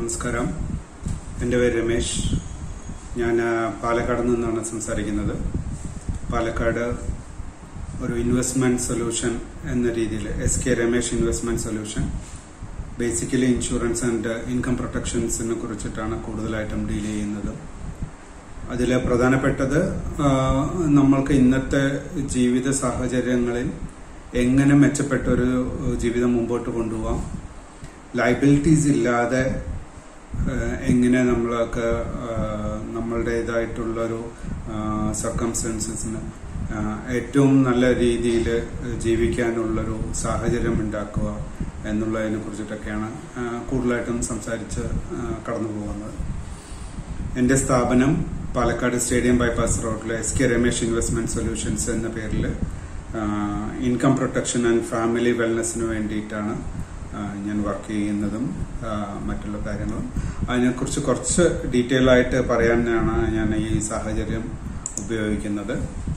നമസ്കാരം എൻ്റെ പേര് രമേശ് ഞാൻ ആ, പാലക്കാട് നിന്നാണ് സംസാരിക്കുന്നത് പാലക്കാട് ഒരു ഇൻവെസ്റ്റ്മെന്റ് സൊല്യൂഷൻ എന്ന രീതിയിൽ S K Ramesh investment solution basically insurance and income പ്രൊട്ടക്ഷൻസിനെ കുറിച്ചിട്ടാണ് കൂടുതലായിട്ടും ഡീൽ ചെയ്യുന്നത് അതിൽ പ്രധാനപ്പെട്ടത് ആ, നമ്മൾക്ക് ഇന്നത്തെ ജീവിത സാഹചര്യങ്ങളിൽ എങ്ങനെ മെച്ചപ്പെട്ട ഒരു ജീവിതം മുമ്പോട്ട് കൊണ്ടുപോകാം ലൈബിലിറ്റീസ് ഇല്ലാതെ ആ, എങ്ങനെ നമ്മളൊക്കെ ആ, നമ്മളുടേതായിട്ടുള്ളൊരു സർക്കംസ്റ്റൻസസിന് ഏറ്റവും നല്ല രീതിയിൽ ജീവിക്കാനുള്ളൊരു സാഹചര്യം ഉണ്ടാക്കുക എന്നുള്ളതിനെ കുറിച്ചിട്ടൊക്കെയാണ് ആ, കൂടുതലായിട്ടും സംസാരിച്ച് ആ, കടന്നു പോകുന്നത് എൻ്റെ സ്ഥാപനം പാലക്കാട് സ്റ്റേഡിയം ബൈപ്പാസ് റോഡിലെ S K Ramesh investment solutions എന്ന പേരിൽ ഇൻകം പ്രൊട്ടക്ഷൻ ആൻഡ് ഫാമിലി വെൽനെസ്സിന് വേണ്ടിയിട്ടാണ് ആ, ഞാൻ വർക്ക് ചെയ്യുന്നതും ആ, മറ്റുള്ള കാര്യങ്ങളും അതിനെക്കുറിച്ച് കുറച്ച് ഡീറ്റെയിൽ ആയിട്ട് പറയാനാണ് ഞാൻ ഈ സാഹചര്യം ഉപയോഗിക്കുന്നത്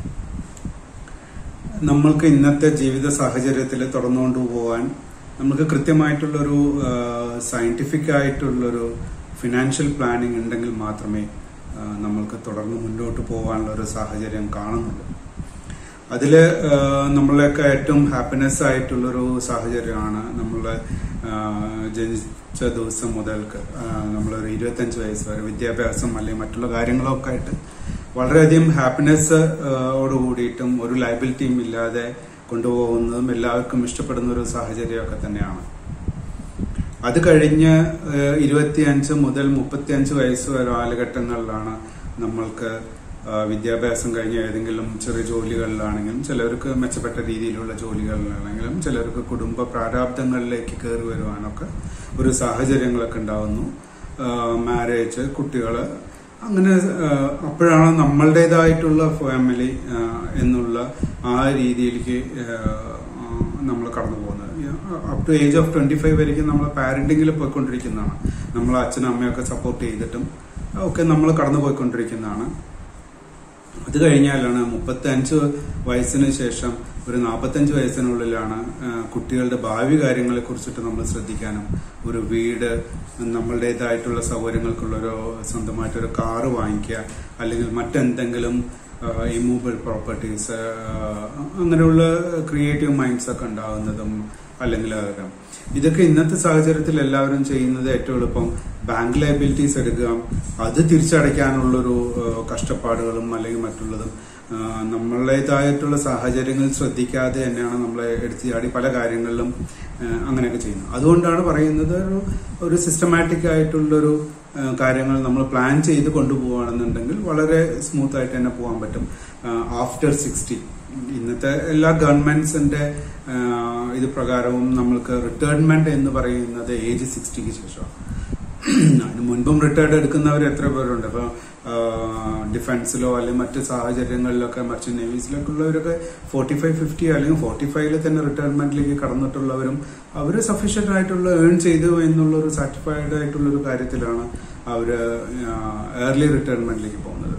നമ്മൾക്ക് ഇന്നത്തെ ജീവിത സാഹചര്യത്തിൽ തുടർന്നുകൊണ്ട് പോകാൻ നമുക്ക് കൃത്യമായിട്ടുള്ളൊരു സയന്റിഫിക് ആയിട്ടുള്ളൊരു ഫിനാൻഷ്യൽ പ്ലാനിങ് ഉണ്ടെങ്കിൽ മാത്രമേ ആ, നമ്മൾക്ക് തുടർന്ന് മുന്നോട്ട് പോകാനുള്ള ഒരു സാഹചര്യം കാണുന്നുള്ളൂ അതിൽ നമ്മളെയൊക്കെ ഏറ്റവും ഹാപ്പിനെസ് ആയിട്ടുള്ളൊരു സാഹചര്യമാണ് നമ്മൾ ജനിച്ച ദിവസം മുതൽക്ക് നമ്മളൊരു ഇരുപത്തഞ്ച് വയസ്സ് വരെ വിദ്യാഭ്യാസം അല്ലെങ്കിൽ മറ്റുള്ള കാര്യങ്ങളൊക്കെ ആയിട്ട് വളരെയധികം ഹാപ്പിനെസ് ഓട് കൂടിയിട്ടും ഒരു ലൈബിലിറ്റിയും ഇല്ലാതെ കൊണ്ടുപോകുന്നതും എല്ലാവർക്കും ഇഷ്ടപ്പെടുന്ന ഒരു സാഹചര്യമൊക്കെ തന്നെയാണ് അത് കഴിഞ്ഞ് ഏഹ്, ഇരുപത്തിയഞ്ച് മുതൽ മുപ്പത്തിയഞ്ച് വയസ്സ് വരെ കാലഘട്ടങ്ങളിലാണ് നമ്മൾക്ക് ആ, വിദ്യാഭ്യാസം കഴിഞ്ഞ ഏതെങ്കിലും ചെറിയ ജോലികളിലാണെങ്കിലും ചിലർക്ക് മെച്ചപ്പെട്ട രീതിയിലുള്ള ജോലികളിലാണെങ്കിലും ചിലർക്ക് കുടുംബ പ്രാരാബ്ദങ്ങളിലേക്ക് കയറി വരുവാനൊക്കെ ഒരു സാഹചര്യങ്ങളൊക്കെ ഉണ്ടാവുന്നു മാരേജ് കുട്ടികൾ അങ്ങനെ ആ, അപ്പോഴാണ് നമ്മളുടേതായിട്ടുള്ള ഫാമിലി ആ, എന്നുള്ള ആ രീതിയിലേക്ക് നമ്മൾ കടന്നു പോകുന്നത് up to age of twenty five വരെയും നമ്മൾ പാരന്റിങ്ങിൽ പോയിക്കൊണ്ടിരിക്കുന്നതാണ് നമ്മൾ അച്ഛനും അമ്മയൊക്കെ സപ്പോർട്ട് ചെയ്തിട്ടും ഒക്കെ നമ്മൾ കടന്നു പോയിക്കൊണ്ടിരിക്കുന്നതാണ് അത് കഴിഞ്ഞാലാണ് മുപ്പത്തി അഞ്ച് വയസ്സിന് ശേഷം ഒരു നാൽപ്പത്തഞ്ച് വയസ്സിനുള്ളിലാണ് ആ, കുട്ടികളുടെ ഭാവി കാര്യങ്ങളെ കുറിച്ചിട്ട് നമ്മൾ ശ്രദ്ധിക്കാനും ഒരു വീട് നമ്മളുടേതായിട്ടുള്ള സൗകര്യങ്ങൾക്കുള്ള ഒരു സ്വന്തമായിട്ടൊരു കാറ് വാങ്ങിക്കുക അല്ലെങ്കിൽ മറ്റെന്തെങ്കിലും ഇമ്മൂബിൾ പ്രോപ്പർട്ടീസ് അങ്ങനെയുള്ള ക്രിയേറ്റീവ് മൈൻഡ്സ് ഒക്കെ ഉണ്ടാകുന്നതും അല്ലെങ്കിൽ അതൊക്കെ ഇതൊക്കെ ഇന്നത്തെ സാഹചര്യത്തിൽ എല്ലാവരും ചെയ്യുന്നത് ഏറ്റവും എളുപ്പം ബാങ്ക് ലയബിലിറ്റീസ് എടുക്കുക അത് തിരിച്ചടയ്ക്കാനുള്ളൊരു ആ, കഷ്ടപ്പാടുകളും അല്ലെങ്കിൽ മറ്റുള്ളതും ആ, നമ്മളുടേതായിട്ടുള്ള സാഹചര്യങ്ങൾ ശ്രദ്ധിക്കാതെ തന്നെയാണ് നമ്മളെ എടുത്തു ചാടി പല കാര്യങ്ങളിലും ആ, അങ്ങനെയൊക്കെ ചെയ്യുന്നത് അതുകൊണ്ടാണ് പറയുന്നത് ഒരു ഒരു സിസ്റ്റമാറ്റിക് ആയിട്ടുള്ളൊരു ആ, കാര്യങ്ങൾ നമ്മൾ പ്ലാൻ ചെയ്ത് കൊണ്ടുപോകുകയാണെന്നുണ്ടെങ്കിൽ വളരെ സ്മൂത്ത് ആയിട്ട് തന്നെ പോകാൻ പറ്റും ആഫ്റ്റർ സിക്സ്റ്റി ഇന്നത്തെ എല്ലാ ഗവൺമെന്റ്സിന്റെ ആ, ഇത് പ്രകാരവും നമ്മൾക്ക് റിട്ടയർമെന്റ് എന്ന് പറയുന്നത് ഏജ് സിക്സ്റ്റിക്ക് ശേഷം അതിന് മുൻപും റിട്ടയർഡ് എടുക്കുന്നവർ എത്ര പേരുണ്ട് ഇപ്പൊ ഡിഫൻസിലോ അല്ലെങ്കിൽ മറ്റ് സാഹചര്യങ്ങളിലൊക്കെ മർച്ചന്റ് നേവീസിലൊക്കെ ഉള്ളവരൊക്കെ ഫോർട്ടി ഫൈവ് ഫിഫ്റ്റി അല്ലെങ്കിൽ ഫോർട്ടി ഫൈവില് തന്നെ റിട്ടയർമെന്റിലേക്ക് കടന്നിട്ടുള്ളവരും അവർ സഫീഷ്യന്റ് ആയിട്ടുള്ള ഏൺ ചെയ്തു എന്നുള്ള ഒരു സാറ്റിസ്ഫൈഡ് ആയിട്ടുള്ള ഒരു കാര്യത്തിലാണ് അവര് ഏർലി റിട്ടയർമെന്റിലേക്ക് പോകുന്നത്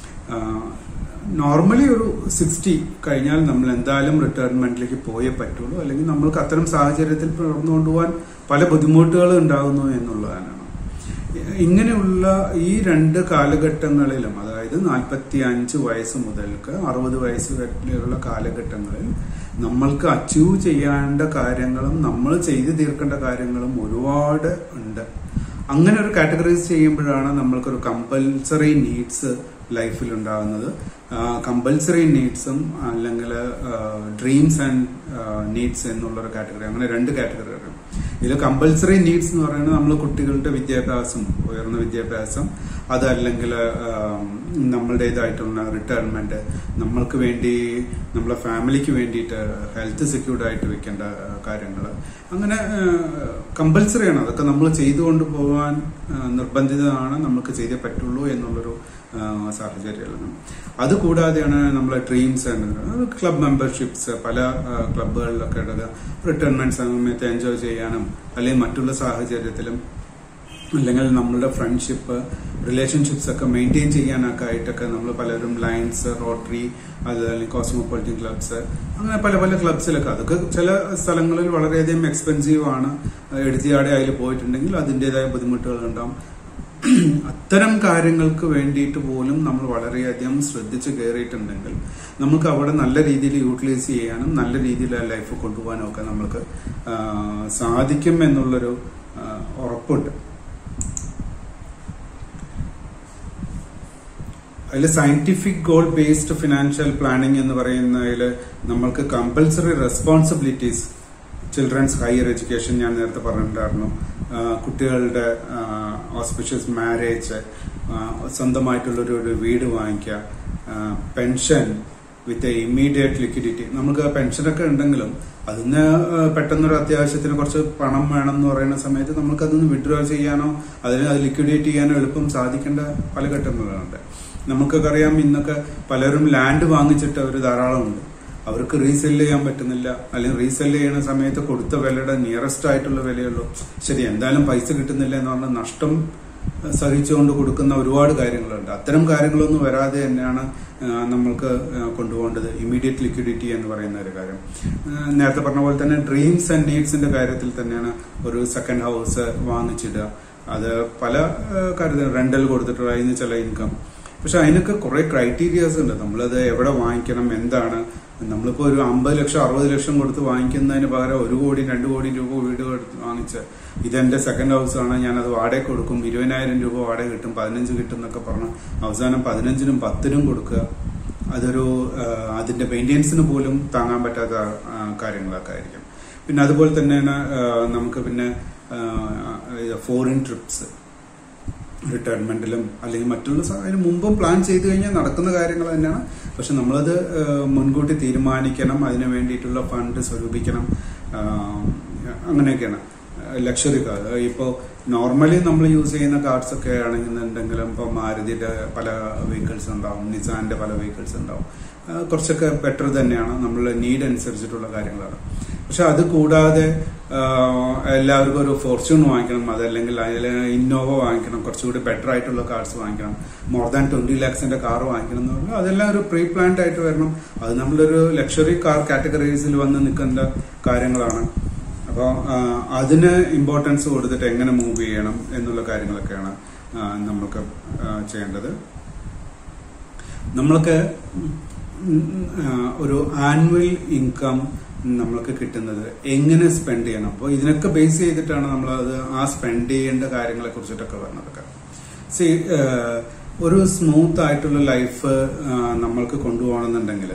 നോർമലി ഒരു സിക്സ്റ്റി കഴിഞ്ഞാൽ നമ്മൾ എന്തായാലും റിട്ടയർമെന്റിലേക്ക് പോയേ പറ്റുള്ളൂ അല്ലെങ്കിൽ നമ്മൾക്ക് അത്തരം സാഹചര്യത്തിൽ തുടർന്നു കൊണ്ടുപോകാൻ പല ബുദ്ധിമുട്ടുകൾ ഉണ്ടാകുന്നു എന്നുള്ളതാണ് ഇങ്ങനെയുള്ള ഈ രണ്ട് കാലഘട്ടങ്ങളിലും അതായത് നാൽപ്പത്തി അഞ്ച് വയസ്സ് മുതൽക്ക് അറുപത് വയസ്സ് വരെയുള്ള കാലഘട്ടങ്ങളിൽ നമ്മൾക്ക് അച്ചീവ് ചെയ്യേണ്ട കാര്യങ്ങളും നമ്മൾ ചെയ്തു തീർക്കേണ്ട കാര്യങ്ങളും ഒരുപാട് ഉണ്ട് അങ്ങനെ ഒരു കാറ്റഗറൈസ് ചെയ്യുമ്പോഴാണ് നമ്മൾക്കൊരു കമ്പൽസറി നീഡ്സ് ലൈഫിൽ ഉണ്ടാകുന്നത് കമ്പൽസറി നീഡ്സും അല്ലെങ്കിൽ ഡ്രീംസ് ആൻഡ് നീഡ്സ് എന്നുള്ളൊരു കാറ്റഗറി അങ്ങനെ രണ്ട് കാറ്റഗറി വരും ഇതിൽ കമ്പൽസറി നീഡ്സ് എന്ന് പറയുന്നത് നമ്മൾ കുട്ടികളുടെ വിദ്യാഭ്യാസം ഉയർന്ന വിദ്യാഭ്യാസം അതല്ലെങ്കിൽ നമ്മളുടേതായിട്ടുള്ള റിട്ടയർമെന്റ് നമ്മൾക്ക് വേണ്ടി നമ്മളെ ഫാമിലിക്ക് വേണ്ടിയിട്ട് ഹെൽത്ത് സെക്യൂർഡ് ആയിട്ട് വെക്കേണ്ട കാര്യങ്ങൾ അങ്ങനെ കമ്പൽസറി ആണ് അതൊക്കെ നമ്മൾ ചെയ്തുകൊണ്ട് പോകാൻ ആ, നിർബന്ധിതമാണ് നമുക്ക് ചെയ്തേ പറ്റുള്ളൂ എന്നുള്ളൊരു ആ, സാഹചര്യമാണ് അത് കൂടാതെയാണ് നമ്മളെ ഡ്രീംസ് ക്ലബ് മെമ്പർഷിപ്സ് പല ആ, ക്ലബ്ബുകളിലൊക്കെ എടുക്കുക റിട്ടയർമെന്റ് സമയത്ത് എൻജോയ് ചെയ്യാനും അല്ലെങ്കിൽ മറ്റുള്ള സാഹചര്യത്തിലും അല്ലെങ്കിൽ നമ്മളുടെ ഫ്രണ്ട്ഷിപ്പ് റിലേഷൻഷിപ്സ് ഒക്കെ മെയിൻറ്റെയിൻ ചെയ്യാനൊക്കെ ആയിട്ടൊക്കെ നമ്മൾ പലരും ലയൻസ് റോട്ടറി അല്ലെങ്കിൽ കോസ്മോപൊളിറ്റൻ ക്ലബ്സ് അങ്ങനെ പല പല ക്ലബ്സിലൊക്കെ അതൊക്കെ ചില സ്ഥലങ്ങളിൽ വളരെയധികം എക്സ്പെൻസീവ് ആണ് എടുത്തിയാടെ അതിൽ പോയിട്ടുണ്ടെങ്കിൽ അതിൻ്റെതായ ബുദ്ധിമുട്ടുകൾ ഉണ്ടാവും അത്തരം കാര്യങ്ങൾക്ക് വേണ്ടിയിട്ട് പോലും നമ്മൾ വളരെയധികം ശ്രദ്ധിച്ച് കയറിയിട്ടുണ്ടെങ്കിൽ നമുക്ക് അവിടെ നല്ല രീതിയിൽ യൂട്ടിലൈസ് ചെയ്യാനും നല്ല രീതിയിൽ ആ ലൈഫ് കൊണ്ടുപോകാനും ഒക്കെ നമുക്ക് ആ, സാധിക്കും എന്നുള്ളൊരു ആ, ഉറപ്പുണ്ട് അതിൽ scientific goal based financial planning എന്ന് പറയുന്നതിൽ നമ്മൾക്ക് compulsory responsibilities childrens higher education ഞാൻ നേരത്തെ പറഞ്ഞിട്ടുണ്ടായിരുന്നു ആ, കുട്ടികളുടെ ഓസ്പിഷ്യസ് മാരേജ് സ്വന്തമായിട്ടുള്ളൊരു ഒരു വീട് വാങ്ങിക്കുക പെൻഷൻ വിത്ത് ഇമ്മീഡിയറ്റ് ലിക്വിഡിറ്റി നമുക്ക് പെൻഷനൊക്കെ ഉണ്ടെങ്കിലും അതിന് ആ, പെട്ടെന്നൊരു അത്യാവശ്യത്തിന് കുറച്ച് പണം വേണം എന്ന് പറയുന്ന സമയത്ത് നമുക്ക് അതൊന്ന് വിഡ്രോ ചെയ്യാനോ അതിന് അത് ലിക്വിഡേറ്റ് ചെയ്യാനോ എളുപ്പം സാധിക്കേണ്ട പല ഘട്ടങ്ങളുണ്ട് നമുക്കൊക്കെ അറിയാം ഇന്നൊക്കെ പലരും ലാൻഡ് വാങ്ങിച്ചിട്ട് അവർ ധാരാളമുണ്ട് അവർക്ക് റീസെല് ചെയ്യാൻ പറ്റുന്നില്ല അല്ലെങ്കിൽ റീസെല് ചെയ്യുന്ന സമയത്ത് കൊടുത്ത വിലയുടെ നിയറസ്റ്റ് ആയിട്ടുള്ള വിലയുള്ളൂ ശരി എന്തായാലും പൈസ കിട്ടുന്നില്ല എന്ന് പറഞ്ഞാൽ നഷ്ടം അഹ് സഹിച്ചുകൊണ്ട് കൊടുക്കുന്ന ഒരുപാട് കാര്യങ്ങളുണ്ട് അത്തരം കാര്യങ്ങളൊന്നും വരാതെ തന്നെയാണ് ആഹ് നമ്മൾക്ക് ആഹ് കൊണ്ടുപോകേണ്ടത് ഇമ്മീഡിയറ്റ് ലിക്വിഡിറ്റി എന്ന് പറയുന്ന ഒരു കാര്യം ആഹ് നേരത്തെ പറഞ്ഞ പോലെ തന്നെ ഡ്രീംസ് ആൻഡ് നീഡ്സിന്റെ കാര്യത്തിൽ തന്നെയാണ് ഒരു സെക്കൻഡ് ഹൗസ് വാങ്ങിച്ചിടുക അത് പല ആഹ് കാര്യത്തിൽ റെന്റൽ കൊടുത്തിട്ടുള്ള അതിന് ചില ഇൻകം പക്ഷെ അതിനൊക്കെ കുറെ ക്രൈറ്റീരിയാസ് ഉണ്ട് നമ്മളത് എവിടെ വാങ്ങിക്കണം എന്താണ് നമ്മളിപ്പോ ഒരു അമ്പത് ലക്ഷം അറുപത് ലക്ഷം കൊടുത്ത് വാങ്ങിക്കുന്നതിന് പകരം ഒരു കോടി രണ്ടു കോടി രൂപ വീട് കൊടുത്ത് വാങ്ങിച്ച് ഇതെന്റെ സെക്കൻഡ് ഹൗസ് ആണ് ഞാനത് വാടക കൊടുക്കും ഇരുപതിനായിരം രൂപ വാടക കിട്ടും പതിനഞ്ച് കിട്ടും എന്നൊക്കെ പറഞ്ഞ് അവസാനം പതിനഞ്ചിനും പത്തിനും കൊടുക്കുക അതൊരു ആ, അതിന്റെ മെയിൻ്റെനൻസിന് പോലും താങ്ങാൻ പറ്റാത്ത ആ, കാര്യങ്ങളൊക്കെ ആയിരിക്കും പിന്നെ അതുപോലെ തന്നെയാണ് ആ, നമുക്ക് പിന്നെ ഫോറിൻ ട്രിപ്സ് റിട്ടയർമെന്റിലും അല്ലെങ്കിൽ മറ്റുള്ള സ- അതിന് മുമ്പും പ്ലാൻ ചെയ്തു കഴിഞ്ഞാൽ നടക്കുന്ന കാര്യങ്ങൾ തന്നെയാണ് പക്ഷെ നമ്മളത് ആ, മുൻകൂട്ടി തീരുമാനിക്കണം അതിന് വേണ്ടിയിട്ടുള്ള ഫണ്ട് സ്വരൂപിക്കണം ആ, അങ്ങനെയൊക്കെയാണ് ലക്ഷറി കാർ ഇപ്പോൾ നോർമലി നമ്മൾ യൂസ് ചെയ്യുന്ന കാർഡ്സ് ഒക്കെ ആണെന്നുണ്ടെങ്കിലും ഇപ്പോൾ മാരുതിയുടെ പല വെഹിക്കിൾസ് ഉണ്ടാവും നിസാന്റെ പല വെഹിക്കിൾസ് ഉണ്ടാവും ആ, കുറച്ചൊക്കെ ബെറ്റർ തന്നെയാണ് നമ്മളുടെ നീഡ് അനുസരിച്ചിട്ടുള്ള കാര്യങ്ങളാണ് പക്ഷെ അത് കൂടാതെ ആ, എല്ലാവർക്കും ഒരു ഫോർച്യൂൺ വാങ്ങിക്കണം അതല്ലെങ്കിൽ അതിൽ ഇന്നോവ വാങ്ങിക്കണം കുറച്ചുകൂടി ബെറ്റർ ആയിട്ടുള്ള കാർസ് വാങ്ങിക്കണം മോർ ദാൻ ട്വന്റി ലാക്സിന്റെ കാർ വാങ്ങിക്കണം എന്ന് പറഞ്ഞാൽ അതെല്ലാം ഒരു പ്രീ പ്ലാൻഡ് ആയിട്ട് വരണം അത് നമ്മളൊരു ലക്ഷറി കാർ കാറ്റഗറീസിൽ വന്ന് നിൽക്കേണ്ട കാര്യങ്ങളാണ് അപ്പോൾ അതിന് ഇമ്പോർട്ടൻസ് കൊടുത്തിട്ട് എങ്ങനെ മൂവ് ചെയ്യണം എന്നുള്ള കാര്യങ്ങളൊക്കെയാണ് ആ, നമുക്ക് ആ, ചെയ്യേണ്ടത് നമ്മൾക്ക് ഉം, ആ, ഒരു ആനുവൽ ഇൻകം നമ്മൾക്ക് കിട്ടുന്നത് എങ്ങനെ സ്പെൻഡ് ചെയ്യണം അപ്പോൾ ഇതിനൊക്കെ ബേസ് ചെയ്തിട്ടാണ് നമ്മൾ അത് ആ സ്പെൻഡ് ചെയ്യേണ്ട കാര്യങ്ങളെ കുറിച്ചിട്ടൊക്കെ പറഞ്ഞതൊക്കെ സി ഒരു സ്മൂത്ത് ആയിട്ടുള്ള ലൈഫ് നമ്മൾക്ക് കൊണ്ടുപോകണമെന്നുണ്ടെങ്കിൽ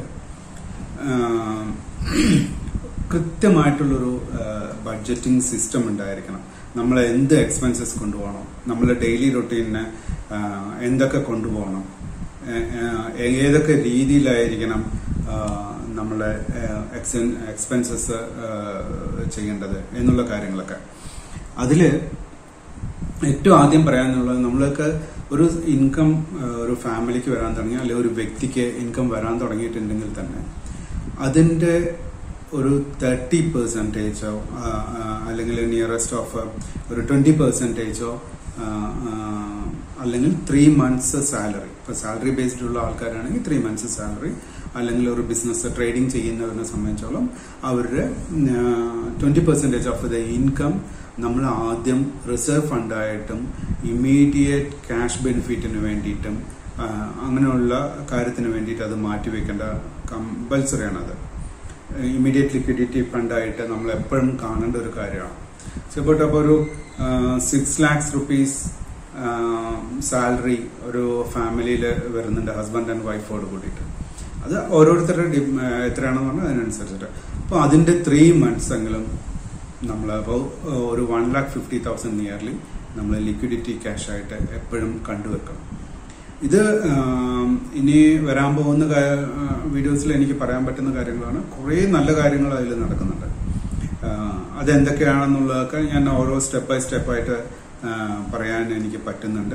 കൃത്യമായിട്ടുള്ളൊരു ബഡ്ജറ്റിംഗ് സിസ്റ്റം ഉണ്ടായിരിക്കണം നമ്മൾ എന്ത് എക്സ്പെൻസസ് കൊണ്ടുപോകണം നമ്മളെ ഡെയിലി റൊട്ടീനിന് എന്തൊക്കെ കൊണ്ടുപോകണം ഏ- ഏ- ഏതൊക്കെ രീതിയിലായിരിക്കണം ആ, നമ്മളെ എക്സ്പെൻസസ് ചെയ്യേണ്ടത് എന്നുള്ള കാര്യങ്ങളൊക്കെ അതില് ഏറ്റവും ആദ്യം പറയാനുള്ളത് നമ്മളൊക്കെ ഒരു ഇൻകം ഒരു ഫാമിലിക്ക് വരാൻ തുടങ്ങി അല്ലെങ്കിൽ ഒരു വ്യക്തിക്ക് ഇൻകം വരാൻ തുടങ്ങിയിട്ടുണ്ടെങ്കിൽ തന്നെ അതിന്റെ ഒരു തേർട്ടി പെർസെൻറ്റേജോ അല്ലെങ്കിൽ നിയറസ്റ്റ് ഓഫ് ഒരു ട്വന്റി പെർസെൻറ്റേജോ അല്ലെങ്കിൽ ത്രീ മന്ത്സ് സാലറി ഇപ്പൊ സാലറി ബേസ്ഡ് ഉള്ള ആൾക്കാരാണെങ്കിൽ ത്രീ മന്ത്സ് സാലറി അല്ലെങ്കിൽ ഒരു ബിസിനസ് ട്രേഡിംഗ് ചെയ്യുന്നവരെ സംബന്ധിച്ചോളം അവരുടെ twenty percentage of the income നമ്മൾ ആദ്യം റിസർവ് ഫണ്ടായിട്ടും ഇമ്മീഡിയറ്റ് ക്യാഷ് ബെനിഫിറ്റിന് വേണ്ടിയിട്ടും ആ, അങ്ങനെയുള്ള കാര്യത്തിന് വേണ്ടിയിട്ട് അത് മാറ്റിവെക്കേണ്ട കമ്പൽസറി ആണത് ഇമ്മീഡിയറ്റ് ലിക്വിഡിറ്റി ഫണ്ടായിട്ട് നമ്മൾ എപ്പോഴും കാണേണ്ട ഒരു കാര്യമാണ് സപ്പോട്ട് അപ്പോൾ ഒരു സിക്സ് ലാക്സ് റുപ്പീസ് സാലറി ഒരു ഫാമിലിയിൽ വരുന്നുണ്ട് ഹസ്ബൻഡ് ആൻഡ് വൈഫോട് കൂടിയിട്ട് അത് ഓരോരുത്തരുടെ ഡി- ആ, എത്രയാണെന്ന് പറഞ്ഞാൽ അതിനനുസരിച്ചിട്ട് അപ്പോൾ അതിന്റെ ത്രീ മന്ത്സ് എങ്കിലും നമ്മൾ അപ്പോൾ ഒരു one lakh fifty thousand nearly നമ്മൾ ലിക്വിഡിറ്റി ക്യാഷ് ആയിട്ട് എപ്പോഴും കണ്ടുവെക്കണം ഇത് ആം, ഇനി വരാൻ പോകുന്ന വീഡിയോസിൽ എനിക്ക് പറയാൻ പറ്റുന്ന കാര്യങ്ങളാണ് കുറേ നല്ല കാര്യങ്ങൾ അതിൽ നടക്കുന്നുണ്ട് ആ, അതെന്തൊക്കെയാണെന്നുള്ളതൊക്കെ ഞാൻ ഓരോ സ്റ്റെപ്പ് ബൈ സ്റ്റെപ്പായിട്ട് പറയാൻ എനിക്ക് പറ്റുന്നുണ്ട്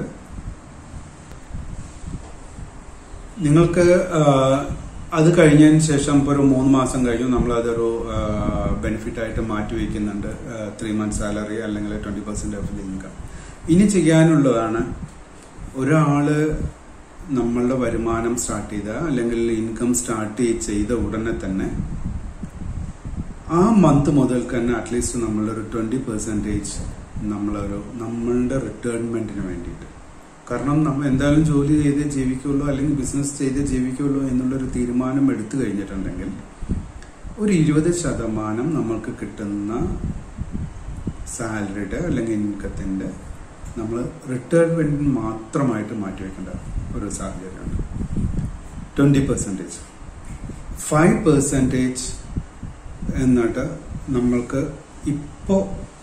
നിങ്ങൾക്ക് ആ, അത് കഴിഞ്ഞതിന് ശേഷം ഇപ്പോൾ ഒരു മൂന്ന് മാസം കഴിഞ്ഞു നമ്മൾ അതൊരു ബെനിഫിറ്റ് ആയിട്ട് മാറ്റി വയ്ക്കുന്നുണ്ട് ത്രീ മന്ത് സാലറി അല്ലെങ്കിൽ ട്വന്റി പെർസെന്റ് ഓഫ് ഇൻകം ഇനി ചെയ്യാനുള്ളതാണ് ഒരാള് നമ്മളുടെ വരുമാനം സ്റ്റാർട്ട് ചെയ്ത അല്ലെങ്കിൽ ഇൻകം സ്റ്റാർട്ട് ചെയ്ത ഉടനെ തന്നെ ആ മന്ത് മുതൽക്ക് തന്നെ അറ്റ്ലീസ്റ്റ് നമ്മളൊരു ട്വന്റി പെർസെൻറ്റേജ് നമ്മളൊരു നമ്മളുടെ റിട്ടയർമെന്റിന് വേണ്ടിയിട്ട് കാരണം നമ്മൾ എന്തായാലും ജോലി ചെയ്തേ ജീവിക്കുള്ളൂ അല്ലെങ്കിൽ ബിസിനസ് ചെയ്തേ ജീവിക്കുള്ളൂ എന്നുള്ളൊരു തീരുമാനം എടുത്തു കഴിഞ്ഞിട്ടുണ്ടെങ്കിൽ ഒരു ഇരുപത് ശതമാനം നമ്മൾക്ക് കിട്ടുന്ന സാലറിയുടെ അല്ലെങ്കിൽ ഇൻകത്തിന്റെ നമ്മൾ റിട്ടയർമെന്റിന് മാത്രമായിട്ട് മാറ്റിവെക്കേണ്ട ഒരു സാഹചര്യമുണ്ട് ട്വന്റി പെർസെൻറ്റേജ് ഫൈവ് പെർസെൻറ്റേജ് എന്നിട്ട് നമ്മൾക്ക് ഇപ്പോൾ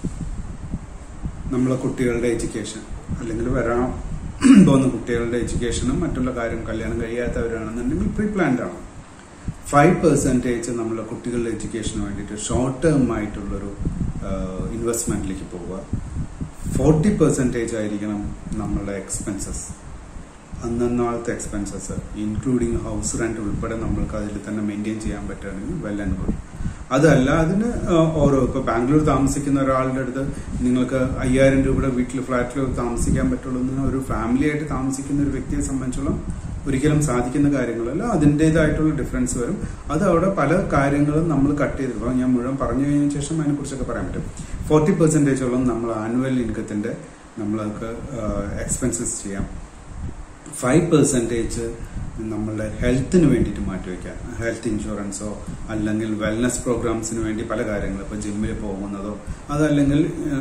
നമ്മളെ കുട്ടികളുടെ എഡ്യൂക്കേഷൻ അല്ലെങ്കിൽ വരാൻ പോകുന്ന കുട്ടികളുടെ എഡ്യൂക്കേഷനും മറ്റുള്ള കാര്യം കല്യാണം കഴിയാത്തവരാണെന്നുണ്ടെങ്കിൽ പ്രീ പ്ലാൻഡ് ആണ് ഫൈവ് പെർസെൻറ്റേജ് നമ്മളെ കുട്ടികളുടെ എഡ്യൂക്കേഷന് വേണ്ടിയിട്ട് ഷോർട്ട് ടേം ആയിട്ടുള്ളൊരു ഇൻവെസ്റ്റ്മെന്റിലേക്ക് പോവുക ഫോർട്ടി പെർസെൻറ്റേജ് ആയിരിക്കണം നമ്മളുടെ എക്സ്പെൻസസ് അന്നന്നാളത്തെ എക്സ്പെൻസസ് ഇൻക്ലൂഡിങ് ഹൗസ് റെന്റ് ഉൾപ്പെടെ നമ്മൾക്ക് അതിൽ തന്നെ മെയിൻറ്റെയിൻ ചെയ്യാൻ പറ്റുകയാണെങ്കിൽ വെൽ ആൻഡ് ഗുഡ് അതല്ല അതിന് ഓരോ ഇപ്പൊ ബാംഗ്ലൂർ താമസിക്കുന്ന ഒരാളുടെ അടുത്ത് നിങ്ങൾക്ക് അയ്യായിരം രൂപയുടെ വീട്ടിൽ ഫ്ലാറ്റിൽ താമസിക്കാൻ പറ്റുള്ളൂ എന്ന് ഒരു ഫാമിലി ആയിട്ട് താമസിക്കുന്ന ഒരു വ്യക്തിയെ സംബന്ധിച്ചോളം ഒരിക്കലും സാധിക്കുന്ന കാര്യങ്ങളല്ല അതിൻ്റെതായിട്ടുള്ള ഡിഫറൻസ് വരും അത് അവിടെ പല കാര്യങ്ങളും നമ്മൾ കട്ട് ചെയ്തിട്ട് ഞാൻ മുഴുവൻ പറഞ്ഞു കഴിഞ്ഞ ശേഷം അതിനെക്കുറിച്ചൊക്കെ പറയാൻ പറ്റും ഫോർട്ടി പെർസെൻറ്റേജോളം നമ്മൾ ആനുവൽ ഇൻകത്തിന്റെ നമ്മൾക്ക് എക്സ്പെൻസസ് ചെയ്യാം ഫൈവ് പെർസെൻറ്റേജ് നമ്മളുടെ ഹെൽത്തിന് വേണ്ടിയിട്ട് മാറ്റിവെക്കാം ഹെൽത്ത് ഇൻഷുറൻസോ അല്ലെങ്കിൽ വെൽനസ് പ്രോഗ്രാംസിന് വേണ്ടി പല കാര്യങ്ങൾ ഇപ്പോൾ ജിമ്മിൽ പോകുന്നതോ അതല്ലെങ്കിൽ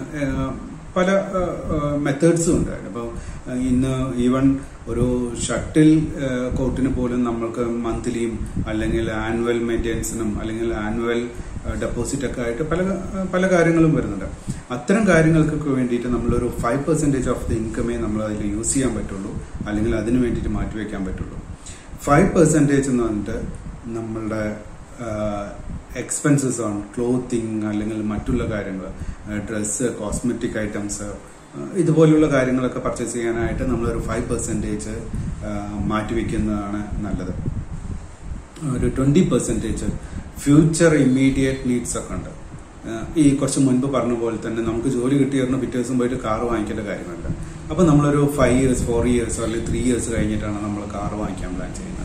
പല മെത്തേഡ്സും ഉണ്ട് അപ്പോൾ ഇന്ന് ഈവൻ ഒരു ഷട്ടിൽ കോർട്ടിന് പോലും നമ്മൾക്ക് മന്ത്ലിയും അല്ലെങ്കിൽ ആനുവൽ മെയിൻ്റെനൻസിനും അല്ലെങ്കിൽ ആനുവൽ ഡെപ്പോസിറ്റ് ഒക്കെ ആയിട്ട് പല പല കാര്യങ്ങളും വരുന്നുണ്ട് അത്തരം കാര്യങ്ങൾക്കൊക്കെ വേണ്ടിയിട്ട് നമ്മളൊരു ഫൈവ് പെർസെൻറ്റേജ് ഓഫ് ദി ഇൻകമേ നമ്മൾ അതിൽ യൂസ് ചെയ്യാൻ പറ്റുള്ളൂ അല്ലെങ്കിൽ അതിന് വേണ്ടിയിട്ട് മാറ്റിവെക്കാൻ പറ്റുള്ളൂ ഫൈവ് പെർസെൻറ്റേജ് എന്ന് പറഞ്ഞിട്ട് നമ്മളുടെ എക്സ്പെൻസസ് ഓൺ ക്ലോത്തിങ് അല്ലെങ്കിൽ മറ്റുള്ള കാര്യങ്ങൾ ഡ്രസ്സ് കോസ്മെറ്റിക് ഐറ്റംസ് ഇതുപോലുള്ള കാര്യങ്ങളൊക്കെ പർച്ചേസ് ചെയ്യാനായിട്ട് നമ്മളൊരു ഫൈവ് പെർസെൻറ്റേജ് മാറ്റിവെക്കുന്നതാണ് നല്ലത് ഒരു twenty percentage future immediate needs ഒക്കെ ഉണ്ട് ഈ കുറച്ച് മുൻപ് പറഞ്ഞ പോലെ തന്നെ നമുക്ക് ജോലി കിട്ടിയിരുന്ന പിറ്റേ ദിവസം പോയിട്ട് കാർ വാങ്ങിക്കേണ്ട കാര്യമല്ല അപ്പൊ നമ്മളൊരു ഫൈവ് ഇയേഴ്സ് ഫോർ ഇയേഴ്സ് അല്ലെങ്കിൽ ത്രീ ഇയേഴ്സ് കഴിഞ്ഞിട്ടാണ് നമ്മൾ കാർ വാങ്ങിക്കാൻ പ്ലാൻ ചെയ്യുന്നത്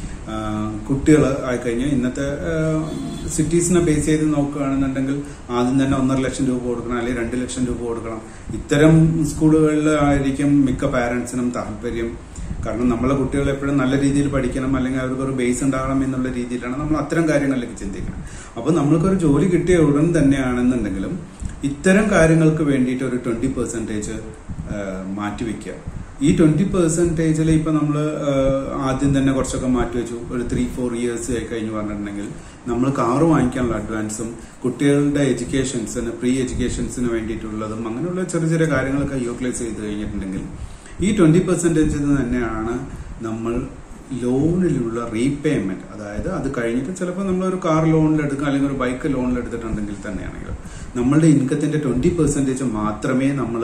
കുട്ടികൾ ആയിക്കഴിഞ്ഞാൽ ഇന്നത്തെ സിറ്റീസിനെ ബേസ് ചെയ്ത് നോക്കുകയാണെന്നുണ്ടെങ്കിൽ ആദ്യം തന്നെ ഒന്നര ലക്ഷം രൂപ കൊടുക്കണം അല്ലെങ്കിൽ രണ്ട് ലക്ഷം രൂപ കൊടുക്കണം ഇത്തരം സ്കൂളുകളിൽ ആയിരിക്കും മിക്ക പാരന്റ്സിനും താല്പര്യം കാരണം നമ്മളെ കുട്ടികൾ എപ്പോഴും നല്ല രീതിയിൽ പഠിക്കണം അല്ലെങ്കിൽ അവർക്ക് ഒരു ബേസ് ഉണ്ടാകണം എന്നുള്ള രീതിയിലാണ് നമ്മൾ അത്തരം കാര്യങ്ങളിലേക്ക് ചിന്തിക്കണം അപ്പൊ നമ്മൾക്കൊരു ജോലി കിട്ടിയ ഉടൻ തന്നെയാണെന്നുണ്ടെങ്കിലും ഇത്തരം കാര്യങ്ങൾക്ക് വേണ്ടിയിട്ട് ഒരു ട്വന്റി പെർസെന്റേജ് മാറ്റിവെക്കുക ഈ ട്വന്റി പെർസെന്റേജിൽ ഇപ്പൊ നമ്മൾ ആദ്യം തന്നെ കുറച്ചൊക്കെ മാറ്റിവെച്ചു ഒരു ത്രീ ഫോർ ഇയേഴ്സ് ആയി കഴിഞ്ഞ് പറഞ്ഞിട്ടുണ്ടെങ്കിൽ നമ്മൾ കാറ് വാങ്ങിക്കാനുള്ള അഡ്വാൻസും കുട്ടികളുടെ എഡ്യൂക്കേഷൻസിന് പ്രീ എഡ്യൂക്കേഷൻസിന് വേണ്ടിയിട്ടുള്ളതും അങ്ങനെയുള്ള ചെറിയ ചെറിയ കാര്യങ്ങളൊക്കെ യൂട്ടിലൈസ് ചെയ്ത് കഴിഞ്ഞിട്ടുണ്ടെങ്കിൽ ഈ ട്വന്റി പെർസെന്റേജിൽ തന്നെയാണ് നമ്മൾ ലോണിലുള്ള റീപേയ്മെന്റ് അതായത് അത് കഴിഞ്ഞിട്ട് ചിലപ്പോൾ നമ്മൾ ഒരു കാർ ലോണിൽ എടുക്കുക അല്ലെങ്കിൽ ഒരു ബൈക്ക് ലോണിൽ എടുത്തിട്ടുണ്ടെങ്കിൽ തന്നെയാണെങ്കിൽ നമ്മളുടെ ഇൻകത്തിന്റെ ട്വന്റി പെർസെന്റേജ് മാത്രമേ നമ്മൾ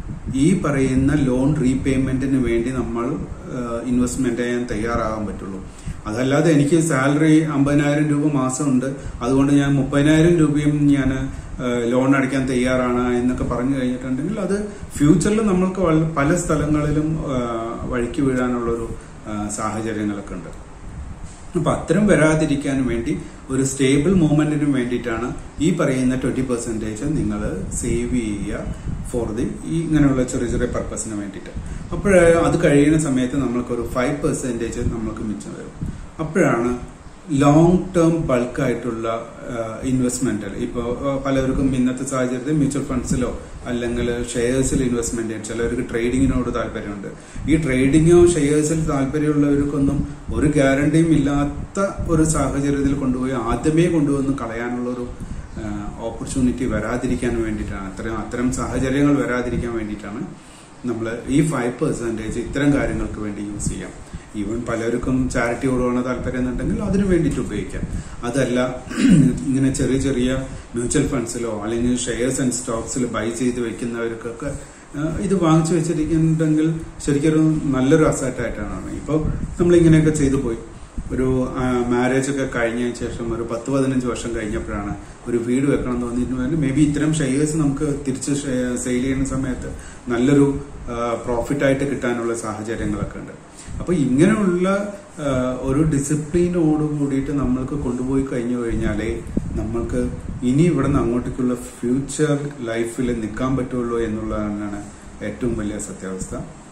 ഈ പറയുന്ന ലോൺ റീപേയ്മെന്റിന് വേണ്ടി നമ്മൾ ഇൻവെസ്റ്റ്മെന്റ് ചെയ്യാൻ തയ്യാറാകാൻ പറ്റുള്ളൂ അതല്ലാതെ എനിക്ക് സാലറി അമ്പതിനായിരം രൂപ മാസമുണ്ട് അതുകൊണ്ട് ഞാൻ മുപ്പതിനായിരം രൂപയും ഞാൻ ലോൺ അടയ്ക്കാൻ തയ്യാറാണ് എന്നൊക്കെ പറഞ്ഞു കഴിഞ്ഞിട്ടുണ്ടെങ്കിൽ അത് ഫ്യൂച്ചറിൽ നമ്മൾക്ക് പല സ്ഥലങ്ങളിലും വഴിക്ക് വീഴാനുള്ളൊരു സാഹചര്യങ്ങളൊക്കെ ഉണ്ട് അപ്പൊ അത്തരം വരാതിരിക്കാൻ വേണ്ടി ഒരു സ്റ്റേബിൾ മൂവ്മെന്റിന് വേണ്ടിയിട്ടാണ് ഈ പറയുന്ന ട്വന്റി പെർസെന്റേജ് നിങ്ങൾ സേവ് ചെയ്യുക ഫോർ ദി ഈ ഇങ്ങനെയുള്ള ചെറിയ ചെറിയ പർപ്പസിന് വേണ്ടിയിട്ട് അപ്പോൾ അത് കഴിയുന്ന സമയത്ത് നമ്മൾക്കൊരു ഫൈവ് പെർസെന്റേജ് നമ്മൾക്ക് മിച്ചം വരും അപ്പോഴാണ് ലോങ് ടേം ബൾക്ക് ആയിട്ടുള്ള ഇൻവെസ്റ്റ്മെന്റ് ഇപ്പോൾ പലർക്കും ഇന്നത്തെ സാഹചര്യത്തിൽ മ്യൂച്വൽ ഫണ്ട്സിലോ അല്ലെങ്കിൽ ഷെയർസിൽ ഇൻവെസ്റ്റ്മെന്റ് ചെയ്യാൻ ചിലർക്ക് ട്രേഡിങ്ങിനോട് താല്പര്യമുണ്ട് ഈ ട്രേഡിങ്ങോ ഷെയർസിൽ താല്പര്യമുള്ളവർക്കൊന്നും ഒരു ഗ്യാരണ്ടിയും ഇല്ലാത്ത ഒരു സാഹചര്യത്തിൽ കൊണ്ടുപോയി ആദ്യമേ കൊണ്ടുവന്ന് കളയാനുള്ള ഒരു ഓപ്പർച്യൂണിറ്റി വരാതിരിക്കാൻ വേണ്ടിയിട്ടാണ് അത്തരം അത്തരം സാഹചര്യങ്ങൾ വരാതിരിക്കാൻ വേണ്ടിയിട്ടാണ് നമ്മൾ ഈ ഫൈവ് പെർസെന്റേജ് ഇത്തരം കാര്യങ്ങൾക്ക് വേണ്ടി യൂസ് ചെയ്യാം ഈവൻ പലർക്കും ചാരിറ്റി കൊടുക്കണ താല്പര്യം എന്നുണ്ടെങ്കിൽ അതിനു വേണ്ടിയിട്ട് ഉപയോഗിക്കാം അതല്ല ഇങ്ങനെ ചെറിയ ചെറിയ മ്യൂച്വൽ ഫണ്ട്സിലോ അല്ലെങ്കിൽ ഷെയർസ് ആൻഡ് സ്റ്റോക്സിൽ ബൈ ചെയ്ത് വെക്കുന്നവർക്കൊക്കെ ഇത് വാങ്ങിച്ചു വെച്ചിരിക്കുന്നുണ്ടെങ്കിൽ ശരിക്കൊരു നല്ലൊരു അസറ്റായിട്ടാണ് ഇപ്പോൾ നമ്മൾ ഇങ്ങനെയൊക്കെ ചെയ്തു പോയി ഒരു മാരേജ് ഒക്കെ കഴിഞ്ഞതിന് ശേഷം ഒരു പത്ത് പതിനഞ്ച് വർഷം കഴിഞ്ഞപ്പോഴാണ് ഒരു വീട് വെക്കണം തോന്നിയിട്ട് മേ ബി ഇത്തരം ഷെയർസ് നമുക്ക് തിരിച്ച് സെയിൽ ചെയ്യുന്ന സമയത്ത് നല്ലൊരു പ്രോഫിറ്റ് ആയിട്ട് കിട്ടാനുള്ള സാഹചര്യങ്ങളൊക്കെ ഉണ്ട് അപ്പൊ ഇങ്ങനെയുള്ള ആ, ഒരു ഡിസിപ്ലിനോട് കൂടിയിട്ട് നമ്മൾക്ക് കൊണ്ടുപോയി കഴിഞ്ഞു കഴിഞ്ഞാലേ നമ്മൾക്ക് ഇനി ഇവിടെ നിന്ന് അങ്ങോട്ടേക്കുള്ള ഫ്യൂച്ചർ ലൈഫിൽ നിൽക്കാൻ പറ്റുള്ളൂ എന്നുള്ളതാണ് ഏറ്റവും വലിയ സത്യാവസ്ഥ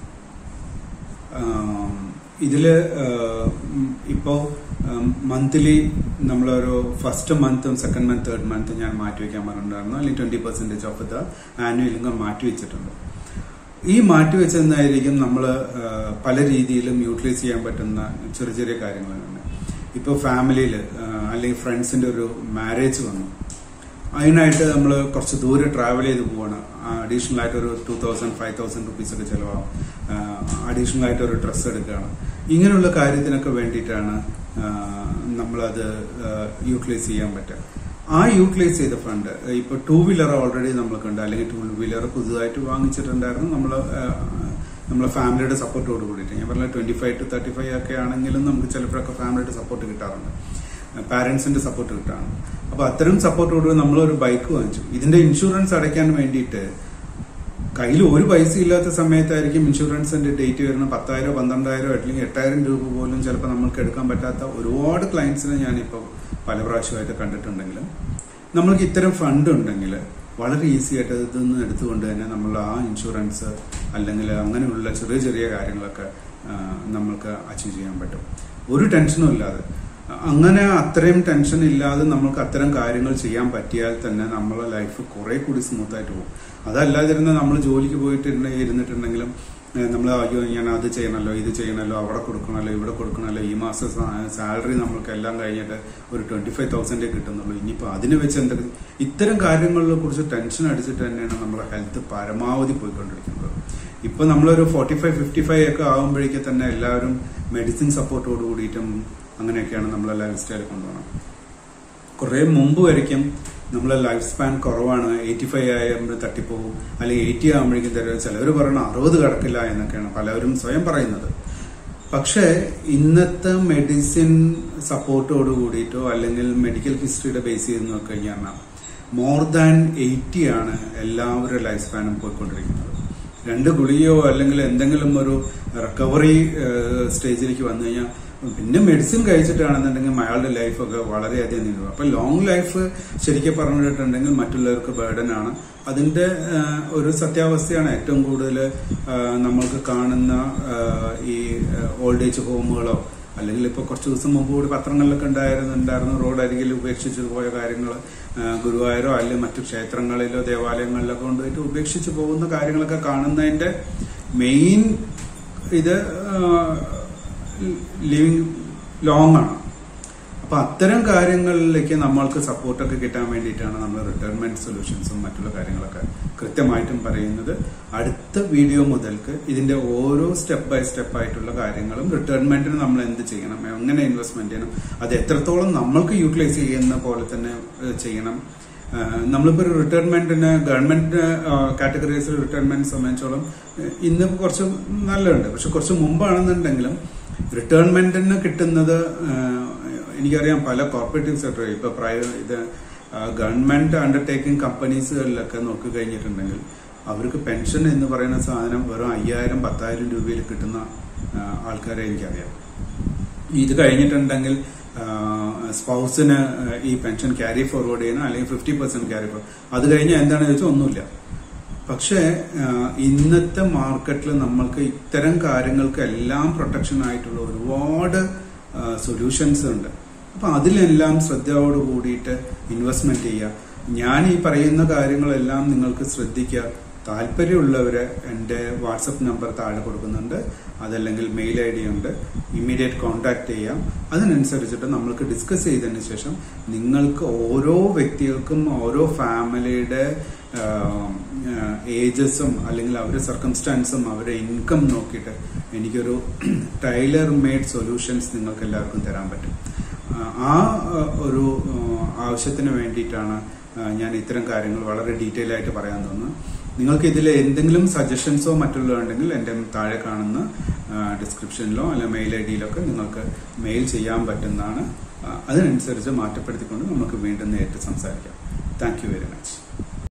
ആം, ഇതില് ആഹ്, ഉം, ഇപ്പോ മന്ത്ലി നമ്മളൊരു ഫസ്റ്റ് മന്തും സെക്കൻഡ് മന്ത് തേർഡ് മന്ത് ഞാൻ മാറ്റി വെക്കാൻ പറഞ്ഞിട്ടുണ്ടായിരുന്നു അല്ലെങ്കിൽ twenty percentage of the annual income മാറ്റി വെച്ചിട്ടുണ്ട് ഈ മാറ്റി വെച്ചെന്നായിരിക്കും നമ്മൾ പല രീതിയിലും യൂട്ടിലൈസ് ചെയ്യാൻ പറ്റുന്ന ചെറിയ ചെറിയ കാര്യങ്ങളുണ്ട് ഇപ്പോൾ ഫാമിലിയിൽ അല്ലെങ്കിൽ ഫ്രണ്ട്സിന്റെ ഒരു മാരേജ് വന്നു അതിനായിട്ട് നമ്മൾ കുറച്ച് ദൂരെ ട്രാവൽ ചെയ്ത് പോവാണ് അഡീഷണൽ ആയിട്ട് ഒരു two thousand five thousand rupees ഒക്കെ ചിലവാകും അഡീഷണൽ ആയിട്ട് ഒരു ഡ്രസ്സ് എടുക്കുകയാണ് ഇങ്ങനെയുള്ള കാര്യത്തിനൊക്കെ വേണ്ടിയിട്ടാണ് ആ, നമ്മളത് യൂട്ടിലൈസ് ചെയ്യാൻ പറ്റുക ആ യൂട്ടിലൈസ് ചെയ്ത ഫണ്ട് ഇപ്പൊ ടൂ വീലർ ഓൾറെഡി നമ്മൾക്കുണ്ട് അല്ലെങ്കിൽ ടൂ വീലർ പുതുതായിട്ട് വാങ്ങിച്ചിട്ടുണ്ടായിരുന്നു നമ്മൾ നമ്മളെ ഫാമിലിയുടെ സപ്പോർട്ടോട് കൂടിയിട്ട് ഞാൻ പറഞ്ഞ twenty five to thirty five ഒക്കെ ആണെങ്കിലും നമുക്ക് ചിലപ്പോഴൊക്കെ ഫാമിലിയുടെ സപ്പോർട്ട് കിട്ടാറുണ്ട് പാരന്റ്സിന്റെ സപ്പോർട്ട് കിട്ടാറുണ്ട് അപ്പൊ അത്തരം സപ്പോർട്ടോട് നമ്മൾ ഒരു ബൈക്ക് വാങ്ങിച്ചു ഇതിന്റെ ഇൻഷുറൻസ് അടയ്ക്കാൻ വേണ്ടിയിട്ട് കയ്യിൽ ഒരു പൈസ ഇല്ലാത്ത സമയത്തായിരിക്കും ഇൻഷുറൻസിന്റെ ഡേറ്റ് വരുന്ന പത്തായിരം പന്ത്രണ്ടായിരം അല്ലെങ്കിൽ എട്ടായിരം രൂപ പോലും ചിലപ്പോൾ നമ്മൾക്ക് എടുക്കാൻ പറ്റാത്ത ഒരുപാട് ക്ലയൻസിനെ ഞാനിപ്പോൾ പല പ്രാവശ്യമായിട്ട് കണ്ടിട്ടുണ്ടെങ്കിലും നമ്മൾക്ക് ഇത്തരം ഫണ്ട് ഉണ്ടെങ്കിൽ വളരെ ഈസി ആയിട്ട് ഇതിൽ നിന്ന് എടുത്തുകൊണ്ട് തന്നെ നമ്മൾ ആ ഇൻഷുറൻസ് അല്ലെങ്കിൽ അങ്ങനെയുള്ള ചെറിയ ചെറിയ കാര്യങ്ങളൊക്കെ ആ, നമ്മൾക്ക് അച്ചീവ് ചെയ്യാൻ പറ്റും ഒരു ടെൻഷനും ഇല്ലാതെ അങ്ങനെ അത്രയും ടെൻഷൻ ഇല്ലാതെ നമുക്ക് അത്തരം കാര്യങ്ങൾ ചെയ്യാൻ പറ്റിയാൽ തന്നെ നമ്മളെ ലൈഫ് കുറെ കൂടി സ്മൂത്ത് ആയിട്ട് പോകും അതല്ലാതിരുന്ന നമ്മൾ ജോലിക്ക് പോയിട്ട് ഇരുന്ന് ഇരുന്നിട്ടുണ്ടെങ്കിലും നമ്മൾ അയ്യോ ഞാൻ അത് ചെയ്യണമല്ലോ ഇത് ചെയ്യണമല്ലോ അവിടെ കൊടുക്കണമല്ലോ ഇവിടെ കൊടുക്കണമല്ലോ ഈ മാസം സാലറി നമ്മൾക്ക് എല്ലാം കഴിഞ്ഞിട്ട് ഒരു ട്വന്റി ഫൈവ് തൗസൻഡേ കിട്ടുന്നുള്ളൂ ഇനിയിപ്പോൾ അതിന് വെച്ച് എന്തൊക്കെ ഇത്തരം കാര്യങ്ങളെ കുറിച്ച് ടെൻഷൻ അടിച്ചിട്ട് തന്നെയാണ് നമ്മുടെ ഹെൽത്ത് പരമാവധി പോയിക്കൊണ്ടിരിക്കുന്നത് ഇപ്പൊ നമ്മളൊരു ഫോർട്ടി ഫൈവ് ഫിഫ്റ്റി ഫൈവ് ഒക്കെ ആകുമ്പോഴേക്ക് തന്നെ എല്ലാവരും മെഡിസിൻ സപ്പോർട്ടോട് കൂടിയിട്ടും അങ്ങനെയൊക്കെയാണ് നമ്മളെ ലൈഫ് സ്റ്റൈൽ കൊണ്ടുപോകണം കുറെ മുമ്പ് വരയ്ക്കും നമ്മളെ ലൈഫ് സ്പാൻ കുറവാണ് എയ്റ്റി ഫൈവ് ആകുമ്പോൾ തട്ടിപ്പോകും അല്ലെങ്കിൽ എയ്റ്റി ആകുമ്പോഴേക്കും തരും ചിലവർ പറയണം അറുപത് കടക്കില്ല എന്നൊക്കെയാണ് പലവരും സ്വയം പറയുന്നത് പക്ഷേ ഇന്നത്തെ മെഡിസിൻ സപ്പോർട്ടോട് കൂടിയിട്ടോ അല്ലെങ്കിൽ മെഡിക്കൽ ഹിസ്റ്ററിയുടെ ബേസ് ചെയ്ത് നോക്കിക്കഴിഞ്ഞാൽ മോർ ദാൻ എയ്റ്റി ആണ് എല്ലാവരുടെ ലൈഫ് സ്പാനും പോയിക്കൊണ്ടിരിക്കുന്നത് രണ്ട് ഗുളികയോ അല്ലെങ്കിൽ എന്തെങ്കിലും ഒരു റിക്കവറി സ്റ്റേജിലേക്ക് വന്നു കഴിഞ്ഞാൽ പിന്നെ മെഡിസിൻ കഴിച്ചിട്ടാണെന്നുണ്ടെങ്കിൽ അയാളുടെ ലൈഫൊക്കെ വളരെയധികം നീങ്ങും അപ്പൊ ലോങ് ലൈഫ് ശരിക്കും പറഞ്ഞിട്ടുണ്ടെങ്കിൽ മറ്റുള്ളവർക്ക് ബേർഡൻ ആണ് അതിന്റെ ആ, ഒരു സത്യാവസ്ഥയാണ് ഏറ്റവും കൂടുതൽ നമ്മൾക്ക് കാണുന്ന ആ, ഈ ഓൾഡ് ഏജ് ഹോമുകളോ അല്ലെങ്കിൽ ഇപ്പൊ കുറച്ച് ദിവസം മുമ്പ് കൂടി പത്രങ്ങളിലൊക്കെ ഉണ്ടായിരുന്നുണ്ടായിരുന്നു റോഡ് അരികിൽ ഉപേക്ഷിച്ചു പോയ കാര്യങ്ങൾ ഗുരുവായൂരോ അല്ലെങ്കിൽ മറ്റു ക്ഷേത്രങ്ങളിലോ ദേവാലയങ്ങളിലൊക്കെ കൊണ്ടുപോയിട്ട് ഉപേക്ഷിച്ചു പോകുന്ന കാര്യങ്ങളൊക്കെ കാണുന്നതിന്റെ മെയിൻ ഇത് ലിവിങ് ലോങ് ആണ് അപ്പൊ അത്തരം കാര്യങ്ങളിലേക്ക് നമ്മൾക്ക് സപ്പോർട്ടൊക്കെ കിട്ടാൻ വേണ്ടിയിട്ടാണ് നമ്മൾ റിട്ടയർമെന്റ് സൊല്യൂഷൻസും മറ്റുള്ള കാര്യങ്ങളൊക്കെ കൃത്യമായിട്ടും പറയുന്നത് അടുത്ത വീഡിയോ മുതൽക്ക് ഇതിന്റെ ഓരോ സ്റ്റെപ്പ് ബൈ സ്റ്റെപ്പ് ആയിട്ടുള്ള കാര്യങ്ങളും റിട്ടയർമെന്റിന് നമ്മൾ എന്ത് ചെയ്യണം എങ്ങനെ ഇൻവെസ്റ്റ്മെന്റ് ചെയ്യണം അത് എത്രത്തോളം നമ്മൾക്ക് യൂട്ടിലൈസ് ചെയ്യുന്ന പോലെ തന്നെ ഏഹ്, ചെയ്യണം ഏഹ്, നമ്മളിപ്പോ ഒരു റിട്ടയർമെന്റിന് ഗവൺമെന്റ് കാറ്റഗറീസിൽ റിട്ടയർമെന്റ് സംബന്ധിച്ചോളം ഏഹ്, ഇന്ന് കുറച്ച് നല്ലതുണ്ട് പക്ഷെ കുറച്ച് മുമ്പാണെന്നുണ്ടെങ്കിലും റിട്ടയർമെന്റിന് കിട്ടുന്നത് ഏഹ്, എനിക്കറിയാം പല കോർപ്പറേറ്റീവ് സെക്ടർ ഇപ്പൊ പ്രൈവറ്റ് ഇത് ഗവൺമെന്റ് അണ്ടർടേക്കിംഗ് കമ്പനീസുകളിലൊക്കെ നോക്കി കഴിഞ്ഞിട്ടുണ്ടെങ്കിൽ അവർക്ക് പെൻഷൻ എന്ന് പറയുന്ന സാധനം വെറും അയ്യായിരം പത്തായിരം രൂപയിൽ കിട്ടുന്ന ആ, ആൾക്കാരെ എനിക്കറിയാം ഇത് കഴിഞ്ഞിട്ടുണ്ടെങ്കിൽ സ്പൗസിന് ഈ പെൻഷൻ ക്യാരി ഫോർവേഡ് ചെയ്യണം അല്ലെങ്കിൽ ഫിഫ്റ്റി പെർസെന്റ് ക്യാരി ഫോർവേഡ് അത് കഴിഞ്ഞാൽ എന്താണെന്ന് ചോദിച്ചാൽ ഒന്നുമില്ല പക്ഷേ ആ, ഇന്നത്തെ മാർക്കറ്റിൽ നമ്മൾക്ക് ഇത്തരം കാര്യങ്ങൾക്ക് എല്ലാം പ്രൊട്ടക്ഷൻ ആയിട്ടുള്ള ഒരുപാട് സൊല്യൂഷൻസ് ഉണ്ട് അപ്പൊ അതിലെല്ലാം ശ്രദ്ധയോട് കൂടിയിട്ട് ഇൻവെസ്റ്റ്മെന്റ് ചെയ്യുക ഞാൻ ഈ പറയുന്ന കാര്യങ്ങളെല്ലാം നിങ്ങൾക്ക് ശ്രദ്ധിക്കുക താല്പര്യമുള്ളവര് എൻ്റെ വാട്സപ്പ് നമ്പർ താഴെ കൊടുക്കുന്നുണ്ട് അതല്ലെങ്കിൽ മെയിൽ ഐ ഡി ഉണ്ട് ഇമ്മീഡിയറ്റ് കോൺടാക്ട് ചെയ്യാം അതിനനുസരിച്ചിട്ട് നമ്മൾക്ക് ഡിസ്കസ് ചെയ്തതിന് ശേഷം നിങ്ങൾക്ക് ഓരോ വ്യക്തികൾക്കും ഓരോ ഫാമിലിയുടെ ഏജസും അല്ലെങ്കിൽ അവരുടെ സർക്കംസ്റ്റാൻസും അവരുടെ ഇൻകം നോക്കിയിട്ട് എനിക്കൊരു ടൈലർ മെയ്ഡ് സൊല്യൂഷൻസ് നിങ്ങൾക്ക് എല്ലാവർക്കും തരാൻ പറ്റും ആ, ആ ആ, ഒരു ആ, ആവശ്യത്തിന് വേണ്ടിയിട്ടാണ് ആ, ഞാൻ ഇത്തരം കാര്യങ്ങൾ വളരെ ഡീറ്റെയിൽ ആയിട്ട് പറയാൻ തോന്നുന്നത് നിങ്ങൾക്ക് ഇതിൽ എന്തെങ്കിലും സജഷൻസോ മറ്റുള്ള ഉണ്ടെങ്കിൽ എൻ്റെ താഴെ കാണുന്ന ഡിസ്ക്രിപ്ഷനിലോ അല്ല മെയിൽ ഐ ഡിയിലൊക്കെ നിങ്ങൾക്ക് മെയിൽ ചെയ്യാൻ പറ്റുന്നതാണ് ആ, അതിനനുസരിച്ച് മാറ്റപ്പെടുത്തിക്കൊണ്ട് നമുക്ക് വീണ്ടും നേരിട്ട് സംസാരിക്കാം താങ്ക് യു വെരി മച്ച്